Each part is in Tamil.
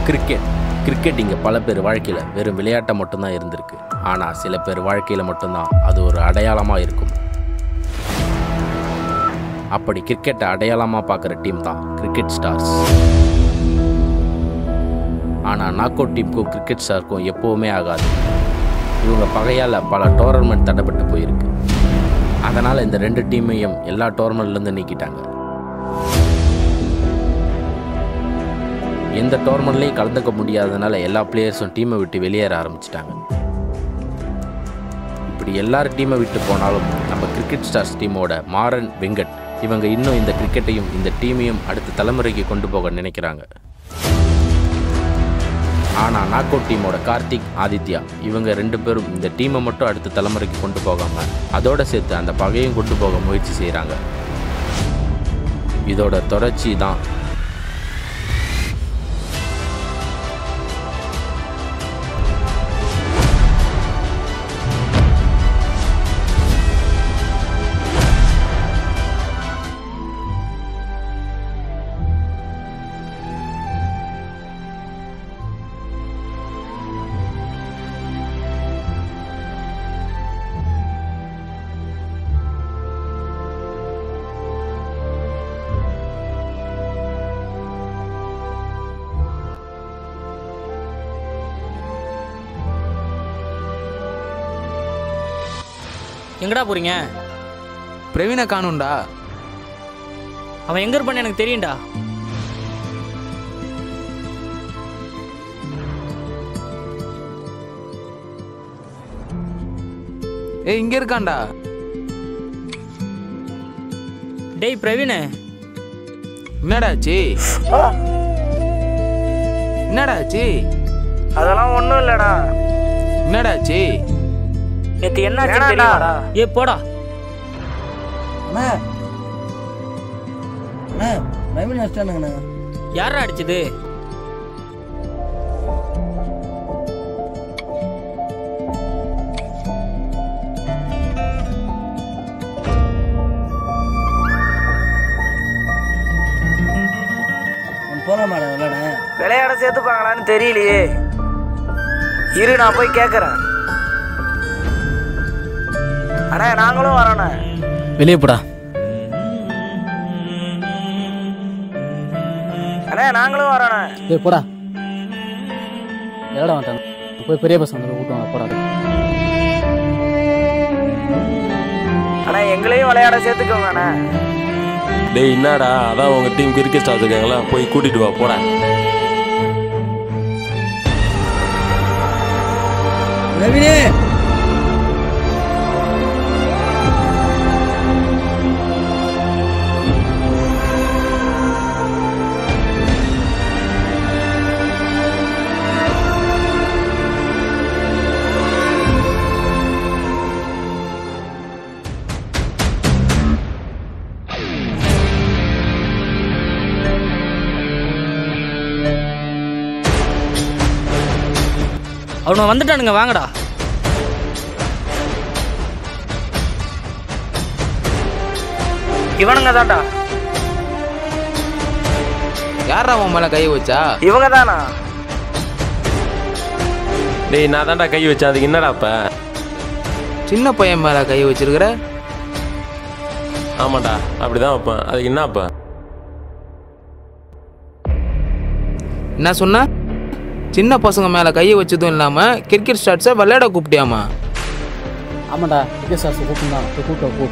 கிரிக்கெட் கிரிக்கெட் இங்கே பல பேர் வாழ்க்கையில் வெறும் விளையாட்டை மட்டும்தான் இருந்திருக்கு ஆனால் சில பேர் வாழ்க்கையில் மட்டும்தான் அது ஒரு அடையாளமாக இருக்கும் அப்படி கிரிக்கெட்டை அடையாளமாக பார்க்குற டீம் தான் கிரிக்கெட் ஸ்டார்ஸ் ஆனால் நாக் அவுட் டீமுக்கும் கிரிக்கெட் ஸ்டாருக்கும் எப்போவுமே ஆகாது இவங்க பகையால் பல டோர்னமெண்ட் தடைப்பட்டு போயிருக்கு அதனால் இந்த ரெண்டு டீமையும் எல்லா டோர்னமெண்ட்லேருந்து நீக்கிட்டாங்க எந்த டோர்னமெண்ட்லையும் கலந்துக்க முடியாததுனால எல்லா பிளேயர்ஸும் டீமை விட்டு வெளியேற ஆரம்பிச்சிட்டாங்க இப்படி எல்லார் டீமை விட்டு போனாலும் நம்ம கிரிக்கெட் ஸ்டார்ஸ் டீமோட மாறன் வெங்கட் இவங்க இன்னும் இந்த கிரிக்கெட்டையும் இந்த டீமையும் அடுத்த தலைமுறைக்கு கொண்டு போக நினைக்கிறாங்க ஆனால் நாக் அவுட் டீமோட கார்த்திக் ஆதித்யா இவங்க ரெண்டு பேரும் இந்த டீமை மட்டும் அடுத்த தலைமுறைக்கு கொண்டு போகாம அதோட சேர்த்து அந்த பகையும் கொண்டு போக முயற்சி செய்கிறாங்க இதோட தொடர்ச்சி தான் எங்கடா போறீங்க பிரவீனை காணும்டா அவன் எங்க இருப்பான்னு எனக்கு தெரியும்டா ஏய் இங்க இருக்கான்டா டேய் பிரவீன் என்னடாச்சு என்னடாச்சு அதெல்லாம் ஒன்றும் இல்லைடா என்னடாச்சு நேத்து என்னாச்சு ஏன்டா? தெரியுமாடா ஏ போடா அண்ணா அண்ணா ரவின் அடிச்சிட்டானுங்கண்ணா யாரா அடிச்சது போகலாம் மேடம் விளையாட விளையாட சேர்த்துப்பாங்களான்னு தெரியலையே இரு நான் போய் கேட்குறேன் அண்ணா நாங்களும் வரோண்ணே வெளியே போடா அண்ணா நாங்களும் வரோண்ணே ஏய் போடா விளையாட மாட்டாங்க போய் பெரிய பசங்க வந்து கூட்டுவாங்க போடா அண்ணா எங்களையும் விளையாட சேர்த்துக்கோங்க அண்ணா டேய் என்னடா அதான் உங்க டீம் கிரிக்கெட் ஸ்டார்ஸ் இருக்காங்களா போய் கூட்டிட்டு வா போடா ரவினே அவனுங்க வந்துட்டானுங்க வாங்கடா இவனுங்க தான்டா யாரா உன் மேல கை வச்சா இவங்க தானா டேய் நான் தான்டா கை வச்சேன் அதுக்கு என்னடா இப்ப சின்ன பையன் மேல கை வச்சிருக்கிற ஆமாடா அப்படிதான் வைப்பேன் அதுக்கு என்ன இப்ப என்ன சொன்ன சின்ன பசங்க மேல கையை வச்சதும் இல்லாம கிரிக்கெட் ஸ்டார்ட்ஸை விளையாட கூப்பிட்டியாமா ஆமாண்டா விஜய் சார் கூப்பிட்டு போய் கூப்பிட்டு போ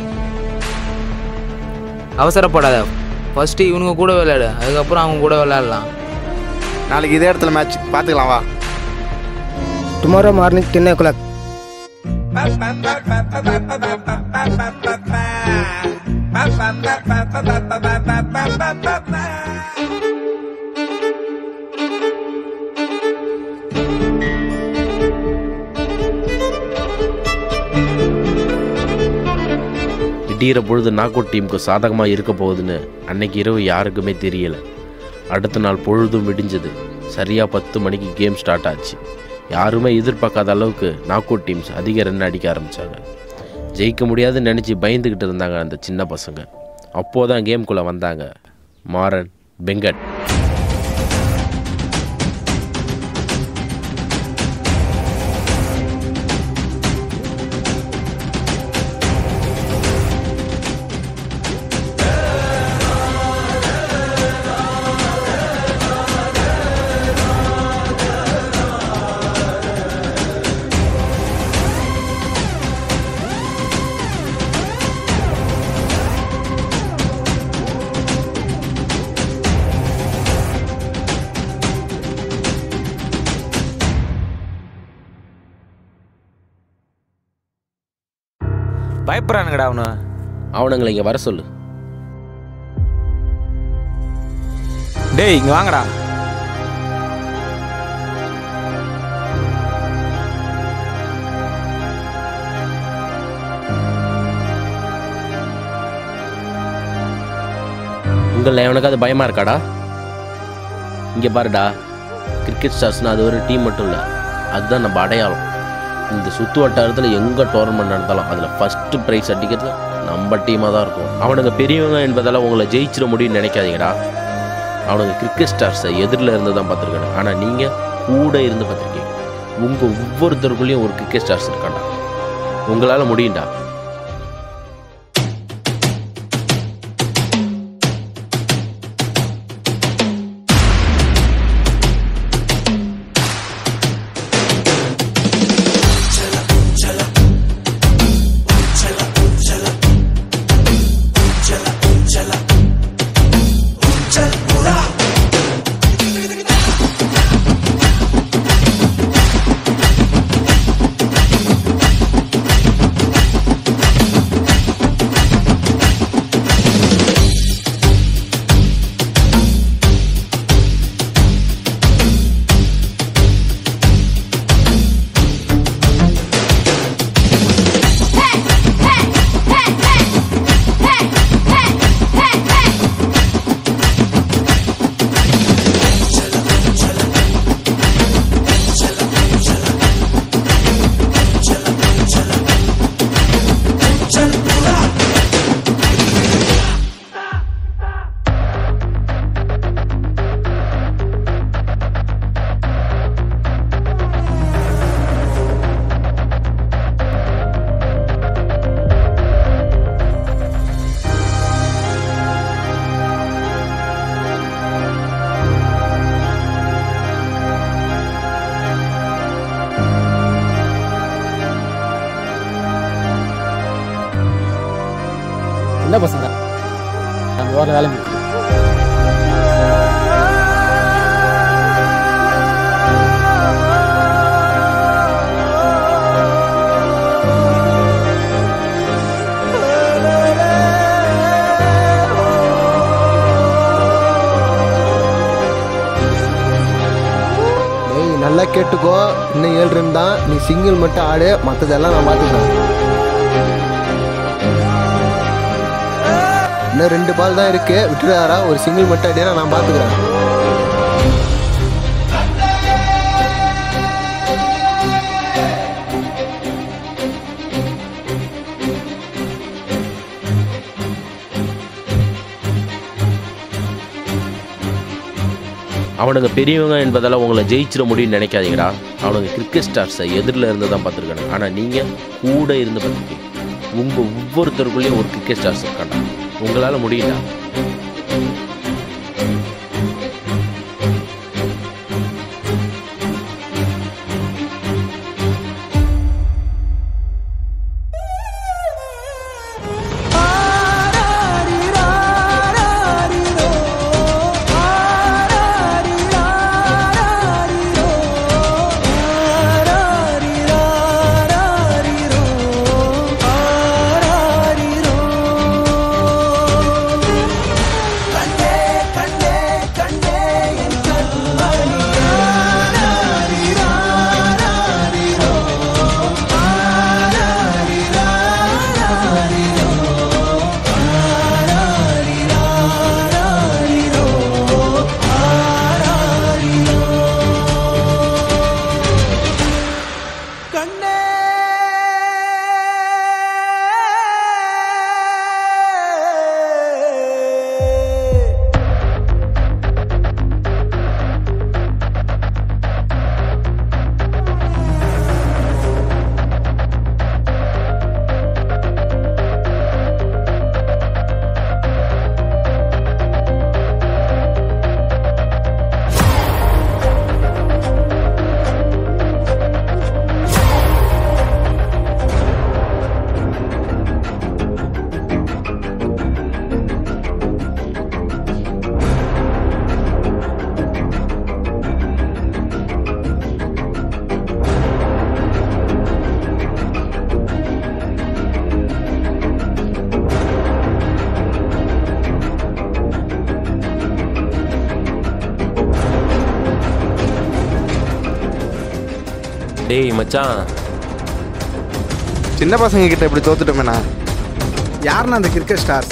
அவசரப்படாத ஃபர்ஸ்ட் இவனுங்க கூட விளையாடு அதுக்கப்புறம் அவங்க கூட விளையாடலாம் நாளைக்கு இதே இடத்துல மேட்ச் பார்த்துக்கலாம் வா tomorrow morning ten o'clock விடிகிற பொழுது நாக் அவுட் டீமுக்கு சாதகமாக இருக்க போகுதுன்னு அன்னைக்கு இரவு யாருக்குமே தெரியல அடுத்த நாள் பொழுதும் விடிஞ்சது சரியாக பத்து மணிக்கு கேம் ஸ்டார்ட் ஆச்சு யாருமே எதிர்பார்க்காத அளவுக்கு நாக் அவுட் டீம்ஸ் அதிக ரன் அடிக்க ஆரம்பித்தாங்க ஜெயிக்க முடியாதுன்னு நினச்சி பயந்துக்கிட்டு இருந்தாங்க அந்த சின்ன பசங்க அப்போதான் கேம்குள்ளே வந்தாங்க மாறன் வெங்கட் பயப்படுறானுங்கடா அவனு அவனுங்களை இங்கே வர சொல்லு டேய் இங்க வாங்கடா உங்களில் எவனுக்காவது பயமாக இருக்காடா இங்கே பாருடா கிரிக்கெட் ஸ்டார்ஸ்னால் அது ஒரு டீம் மட்டும் இல்லை அதுதான் நம்ம அடையாளம் இந்த சுற்று வட்டாரத்தில் எங்கே டோர்னமெண்ட் நடந்தாலும் அதில் ஃபஸ்ட்டு ப்ரைஸ் அடிக்கிறது நம்ம டீமாக தான் இருக்கும் அவனுங்க பெரியவங்க என்பதால் உங்களை ஜெயிச்சிட முடியும்னு நினைக்காதீங்கடா அவனுங்க கிரிக்கெட் ஸ்டார்ஸை எதிரில் இருந்து தான் பார்த்துருக்காங்க ஆனால் நீங்கள் கூட இருந்து பார்த்துருக்கீங்க உங்கள் ஒவ்வொருத்தருக்குள்ளேயும் ஒரு கிரிக்கெட் ஸ்டார்ஸ் இருக்காண்டா உங்களால் முடியும்டா என்ன பசங்க நம்ம வேற வேலை முடியுது டேய் நல்லா கேட்டுக்கோ இன்னும் ஏழு ரன் தான் நீ சிங்கிள் மட்டும் ஆடு மற்றதெல்லாம் நான் பார்த்துக்கிறேன் இன்னும் ரெண்டு பால் தான் இருக்கு விட்டுறாரா ஒரு சிங்கிள் மட்டும் அடியா நான் பார்த்துக்கிறேன் அவனுங்க பெரியவங்க என்பதால் உங்களை ஜெயிச்சிட முடியும்னு நினைக்காதீங்கடா அவனுங்க கிரிக்கெட் ஸ்டார்ஸை எதிரில் இருந்து தான் பார்த்துருக்காங்க ஆனால் நீங்கள் கூட இருந்து பார்த்துருக்கீங்க உங்கள் ஒவ்வொருத்தருக்குள்ளேயும் ஒரு கிரிக்கெட் ஸ்டார்ஸ் இருக்காண்டா உங்களால் முடியும்டா டேய் மச்சான் சின்ன பசங்க கிட்ட இப்படி தோத்துட்டோமேண்ணா யாருண்ணா அந்த கிரிக்கெட் ஸ்டார்ஸ்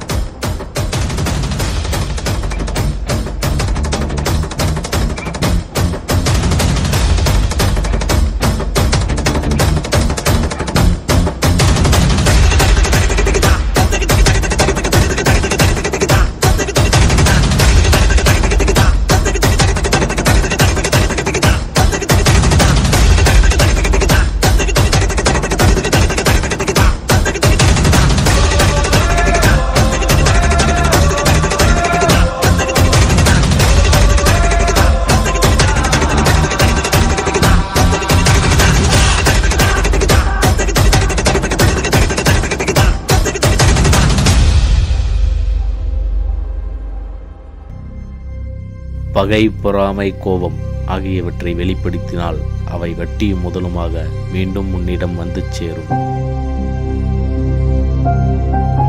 பகை பொறாமை கோபம் ஆகியவற்றை வெளிப்படுத்தினால் அவை வட்டியும் முதலுமாக மீண்டும் உன்னிடம் வந்து சேரும்